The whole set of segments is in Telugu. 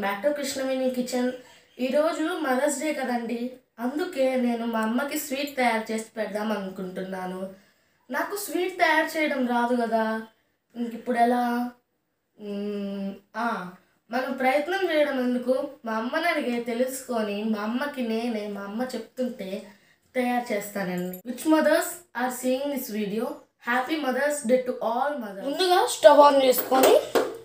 బ్యాక్ టు కృష్ణవేణి కిచెన్ ఈరోజు మదర్స్ డే కదండి అందుకే నేను మా అమ్మకి స్వీట్ తయారు చేసి పెడదాం అనుకుంటున్నాను నాకు స్వీట్ తయారు చేయడం రాదు కదా ఇంక ఇప్పుడు ఎలా మ్మ్, ఆ, మనం ప్రయత్నం చేయడం ఎందుకు మా అమ్మని అడిగే తెలుసుకొని మా అమ్మకి నేనే మా అమ్మ చెప్తుంటే తయారు చేస్తానండి which mothers are seeing this video happy Mother's Day to all mothers ముందుగా స్టవ్ ఆన్ చేసుకొని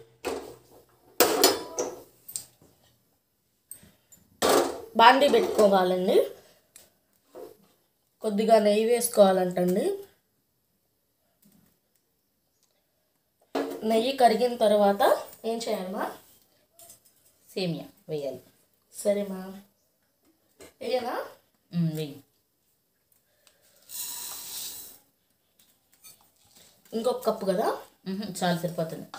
బాండీ పెట్టుకోవాలండి కొద్దిగా నెయ్యి వేసుకోవాలంటండి నెయ్యి కరిగిన తర్వాత ఏం చేయాలమ్మా సేమియా వేయాలి సరేమా వేయనా ఉమ్, వెయ్యి ఇంకొక కప్పు కదా ఉహు, చాలు సరిపోతుంది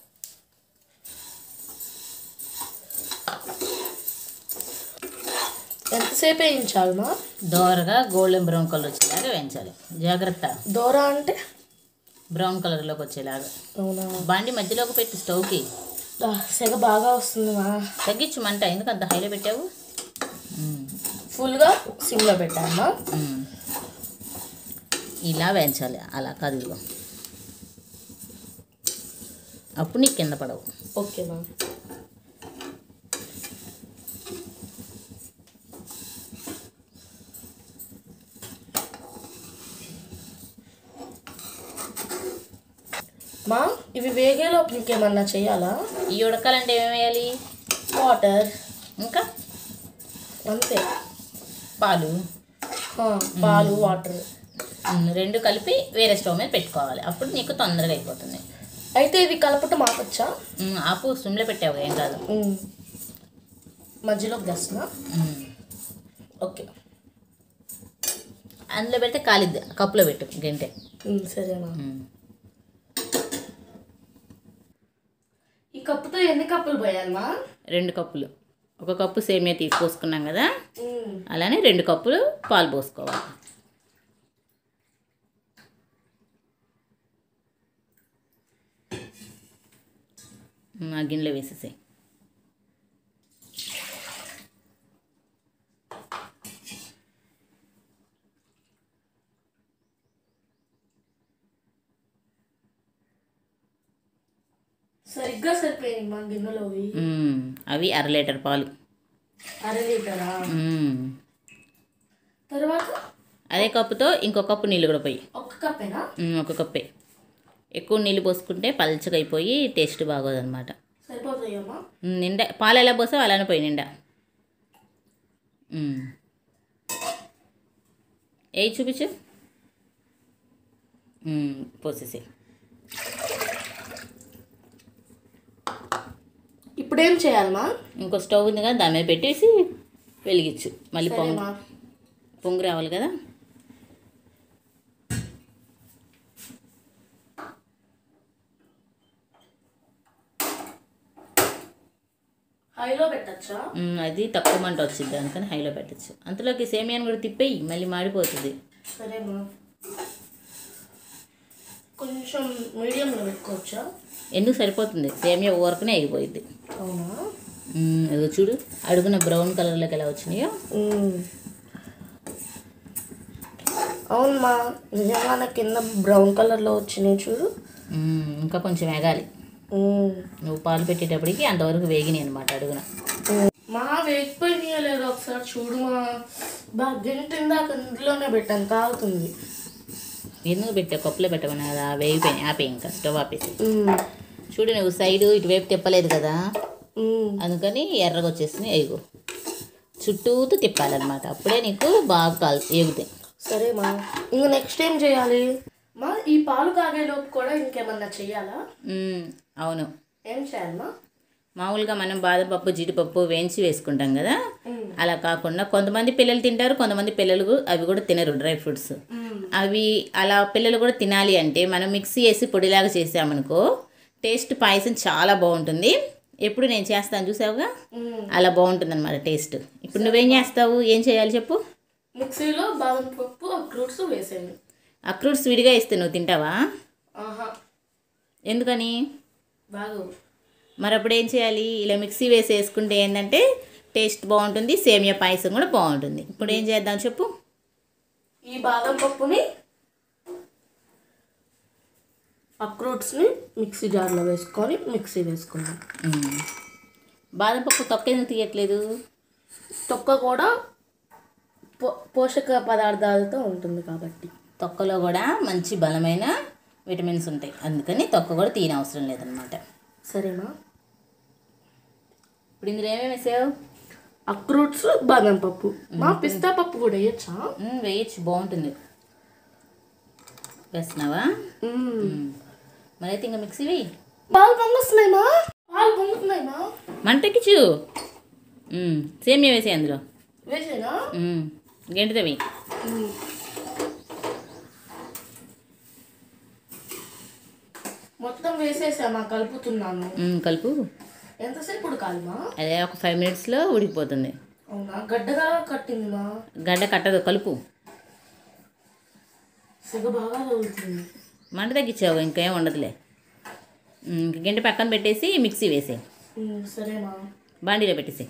ఎంతసేపు వేయించాలమ్మా దోరగా గోల్డెన్ బ్రౌన్ కలర్ వచ్చేలాగా వేయించాలి జాగ్రత్త దూర అంటే బ్రౌన్ కలర్లోకి వచ్చేలాగా అవునా బండి మధ్యలోకి పెట్టి స్టవ్కి ఆ, సెగ బాగా వస్తుందిమా తగ్గించు మంట ఎందుకు అంత హైలో పెట్టావు ఉమ్, ఫుల్గా సిమ్లో పెట్టామా ఉమ్. ఇలా వేయించాలి అలా కాదు ఇదిగో అప్పుడు నీకు కింద పడవు ఓకేమా మా ఇవి వేగేలోపు ఇంకేమన్నా చేయాలా ఈ ఉడకాలంటే ఏమేమి వేయాలి వాటర్ ఇంకా అంతే పాలు ఆ, పాలు వాటర్ ఉమ్, రెండు కలిపి వేరే స్టవ్ మీద పెట్టుకోవాలి అప్పుడు నీకు తొందరగా అయిపోతుంది అయితే ఇది కలపటం ఆపచ్చా ఉమ్, ఆపు స్విమ్లో పెట్టావు ఏం కాదు ఉమ్. మధ్యలోకి తెస్తున్నా ఉమ్. ఓకే అందులో పెడితే కాలిద్ది కప్పులో పెట్టు గంటే ఉమ్, సరేనా ఉమ్. ఈ కప్పుతో ఎన్ని కప్పులు పోయాలమ్మా రెండు కప్పులు ఒక కప్పు సేమియా తీసి పోసుకున్నాం కదా ఉమ్. అలానే రెండు కప్పులు పాలు పోసుకోవాలి ఉమ్, ఆ గిన్నెలో వేసేసాయి సరిగ్గా సరిపోయింది మా గిన్నెలోవి ఉమ్, అవి అర లీటర్ పాలు అర లీటరా ఉమ్. తర్వాత అదే కప్పుతో ఇంకో కప్పు నీళ్ళు కూడా పోయి ఒక్క కప్పేనా ఉమ్, ఒక కప్పే ఎక్కువ నీళ్ళు పోసుకుంటే పల్చగా అయిపోయి టేస్ట్ బాగోదన్నమాట సరిపోతాయమ్మా ఉమ్, నిండా పాలు ఎలా పోసావు అలానే పోయి నిండా ఉమ్. ఏ చూపించు ఉమ్, పోసేసి ఇప్పుడు ఏం చేయాలమ్మా ఇంకో స్టవ్ ఉంది కదా దాని మీద పెట్టేసి వెలిగించు మళ్ళీ పొంగు సరేమా పొంగు రావాలి కదా హైలో పెట్టచ్చా ఉమ్, అది తక్కువ మంట వచ్చింది అందుకని హైలో పెట్టచ్చు అంతలోకి సేమియాని కూడా తిప్పేయి మళ్ళీ మాడిపోతుంది సరేమా కొంచెం మీడియంలో పెట్టుకోవచ్చా ఎందుకు సరిపోతుంది సేమియా ఊరకనే అయిపోయింది అవునా ఇదిగో చూడు అడుగున బ్రౌన్ కలర్లోకి ఎలా వచ్చినాయో ఉమ్. అవునమ్మా నిజంగానే కింద బ్రౌన్ కలర్లో వచ్చినాయి చూడు ఉమ్, ఇంకా కొంచెం వేగాలి ఉమ్. నువ్వు పాలు పెట్టేటప్పటికి అంతవరకు వేగినాయి అనమాట అడుగున మా వేగిపోయినాయో లేదో ఒకసారి చూడు మా బాగా గంట ఇందాక ఇందులోనే పెట్టాను కాలుతుంది ఎందుకు పెట్టావు కప్పులో పెట్టమని కదా వేగిపోయినాయి ఆపే ఇంకా స్టవ్ ఆపేసి ఉమ్. చూడు నువ్వు సైడ్ ఇటువైపు తిప్పలేదు కదా ఉమ్. అందుకని ఎర్రగా వచ్చేసినాయి ఎగురు చుట్టూతో తిప్పాలన్నమాట అప్పుడే నీకు బాగా కాలు ఎగుతాయి సరే మా ఇంక నెక్స్ట్ ఏం చేయాలి మా ఈ పాలు కాగేలోపు కూడా ఇంకేమన్నా చెయ్యాలా ఉమ్, అవును ఏం చేయాలమ్మా మామూలుగా మనం బాదం పప్పు జీడిపప్పు వేయించి వేసుకుంటాం కదా ఉమ్. అలా కాకుండా కొంతమంది పిల్లలు తింటారు కొంతమంది పిల్లలు అవి కూడా తినరు డ్రై ఫ్రూట్స్ ఉమ్. అవి అలా పిల్లలు కూడా తినాలి అంటే మనం మిక్సీ వేసి పొడిలాగా చేసామనుకో టేస్ట్ పాయసం చాలా బాగుంటుంది ఎప్పుడు నేను చేస్తాను చూసావుగా ఉమ్. అలా బాగుంటుంది అనమాట టేస్ట్ ఇప్పుడు నువ్వేం చేస్తావు ఏం చేయాలి చెప్పు మిక్సీలో బాదం పప్పు ఫ్రూట్స్ వేసేయండి అక్రూట్స్ విడిగా ఇస్తే నువ్వు తింటావా ఆహా ఎందుకని బాగు మరి అప్పుడు ఏం చేయాలి ఇలా మిక్సీ వేసి వేసుకుంటే ఏంటంటే టేస్ట్ బాగుంటుంది సేమియా పాయసం కూడా బాగుంటుంది ఇప్పుడు ఏం చేద్దాం చెప్పు ఈ బాదం పప్పుని అక్రూట్స్ని మిక్సీ జార్లో వేసుకొని మిక్సీ వేసుకుందాం మ్మ్. బాదం పప్పు తొక్క ఎందుకు తీయట్లేదు తొక్క కూడా పో పోషక పదార్థాలతో ఉంటుంది కాబట్టి తొక్కలో కూడా మంచి బలమైన విటమిన్స్ ఉంటాయి అందుకని తొక్క కూడా తీయని అవసరం లేదనమాట సరేనా ఇప్పుడు ఇందులో ఏమేమి వేసావు అక్రూట్స్ బాదం పప్పు మా పిస్తా పప్పు కూడా వేయచ్చా మ్మ్, వేయచ్చు బాగుంటుంది వేస్తున్నావా మ్మ్. మరి అయితే ఇంకా మిక్సీ వేయి పాలు పొంగుతున్నాయి మా పాలు పొంగుతున్నాయి మా మంటకిచ్చు సేమియా వేసే అందులో వేసేనా మ్మ్. గంటితో వేయి మొత్తం వేసేసామా కలుపుతున్నాను మ్మ్, కలుపు ఎంతసేపు ఉడకాలిమా అదే ఒక ఫైవ్ మినిట్స్లో ఉడికిపోతుంది అవునా గడ్డగా కట్టింది మా గడ్డ కట్టదు కలుపు సిగ బాగా తగులుతుంది మంట తగ్గించావు ఇంకేం ఉండదులే మ్మ్, ఇంక గంట పక్కన పెట్టేసి మిక్సీ వేసే ఉమ్, సరేమా బాండీలో పెట్టేసి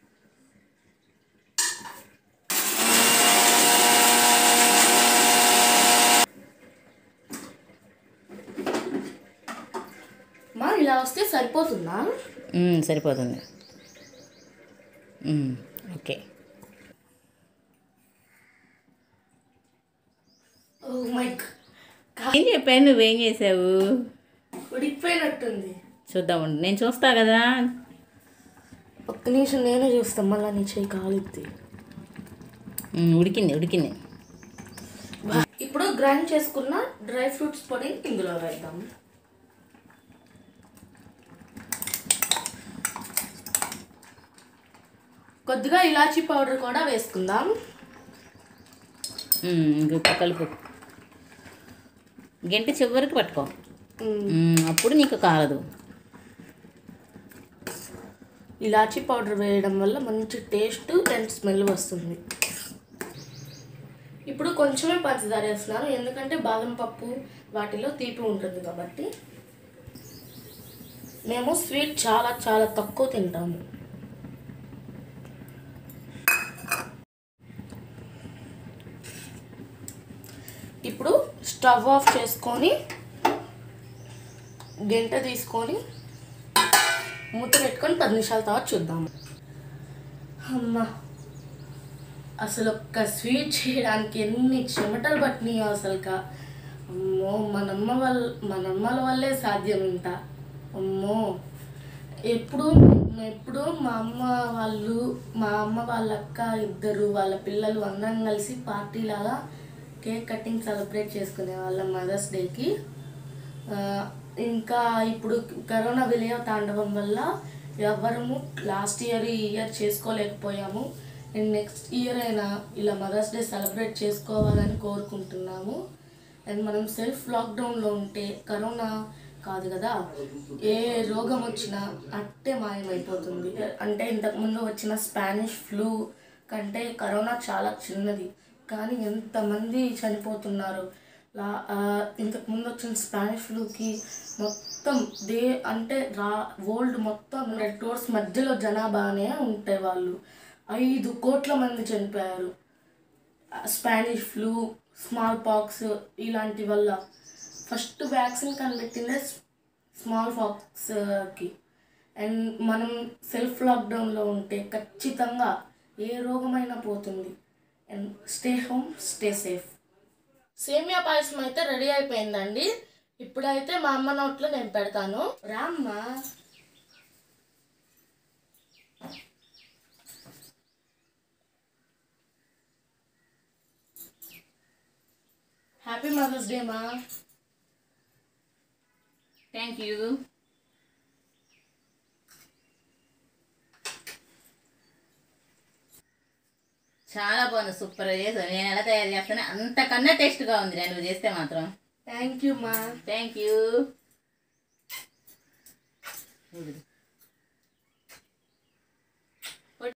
మా ఇలా వస్తే సరిపోతుందా మ్మ్, సరిపోతుంది మ్మ్, ఓకే ఓ మై ఏం చెప్పాను నువ్వేం చేసావు ఉడికిపోయినట్టుంది చూద్దాం ఉండు. నేను చూస్తా కదా ఒక్క నిమిషం నేనే చూస్తాను మళ్ళీ నీ చేయి కాలుద్ది మ్మ్, ఉడికింది ఉడికింది ఇప్పుడు గ్రైండ్ చేసుకున్న డ్రై ఫ్రూట్స్ పొడి ఇందులో వేద్దాం కొద్దిగా ఇలాచీ పౌడర్ కూడా వేసుకుందాం మ్మ్, ఇంక ఇప్పుడు కలుపు గంట చివరికి పట్టుకో మ్మ్. మ్మ్, అప్పుడు నీకు కాలదు ఇలాచీ పౌడర్ వేయడం వల్ల మంచి టేస్ట్ అండ్ స్మెల్ వస్తుంది ఇప్పుడు కొంచెమే పంచదార వేస్తున్నాను ఎందుకంటే బాదం పప్పు వాటిలో తీపి ఉంటుంది కాబట్టి మేము స్వీట్ చాలా చాలా తక్కువ తింటాము ఇప్పుడు స్టవ్ ఆఫ్ చేసుకొని గంట తీసుకొని మూత పెట్టుకొని పది నిమిషాల తర్వాత చూద్దాము అమ్మా అసలు ఒక్క స్వీట్ చేయడానికి ఎన్ని చెమటలు పట్టినాయో అసలుక అమ్మో మనమ్మ వల్ల మనమ్మల వల్లే సాధ్యం ఇంత అమ్మో ఎప్పుడు ఎప్పుడు మా అమ్మ వాళ్ళు మా అమ్మ వాళ్ళ అక్క ఇద్దరు వాళ్ళ పిల్లలు అందరం కలిసి పార్టీ లాగా కేక్ కటింగ్ సెలబ్రేట్ చేసుకునే వాళ్ళం మదర్స్ డేకి ఆ, ఇంకా ఇప్పుడు కరోనా విలయ తాండవం వల్ల ఎవ్వరము లాస్ట్ ఇయర్ ఈ ఇయర్ చేసుకోలేకపోయాము అండ్ నెక్స్ట్ ఇయర్ అయినా ఇలా మదర్స్ డే సెలబ్రేట్ చేసుకోవాలని కోరుకుంటున్నాము అండ్ మనం సెల్ఫ్ లాక్డౌన్లో ఉంటే కరోనా కాదు కదా ఏ రోగం వచ్చినా అట్టే మాయమైపోతుంది అంటే ఇంతకుముందు వచ్చిన స్పానిష్ ఫ్లూ కంటే కరోనా చాలా చిన్నది కానీ ఎంతమంది చనిపోతున్నారు లా ఆ, ఇంతకుముందు వచ్చిన స్పానిష్ ఫ్లూకి మొత్తం దే అంటే రా వరల్డ్ మొత్తం హండ్రెడ్ క్రోర్స్ మధ్యలో జనాభానే ఉంటే వాళ్ళు ఐదు కోట్ల మంది చనిపోయారు స్పానిష్ ఫ్లూ స్మాల్ పాక్స్ ఇలాంటి వల్ల ఫస్ట్ వ్యాక్సిన్ కనిపెట్టిందే స్మాల్ పాక్స్కి అండ్ మనం సెల్ఫ్ లాక్డౌన్లో ఉంటే ఖచ్చితంగా ఏ రోగమైనా పోతుంది and stay home stay safe సేమియా పాయసం అయితే రెడీ అయిపోయిందండి ఇప్పుడైతే మా అమ్మ నోట్లో నేను పెడతాను రామ్మా హ్యాపీ మదర్స్ డే మా థ్యాంక్ యూ చాలా బాగుంది సూపర్ చేసావు నేను ఎలా తయారు చేస్తాను అంతకన్నా టేస్ట్గా ఉంది నేను నువ్వు చేస్తే మాత్రం థ్యాంక్ యూ మా థ్యాంక్ యూ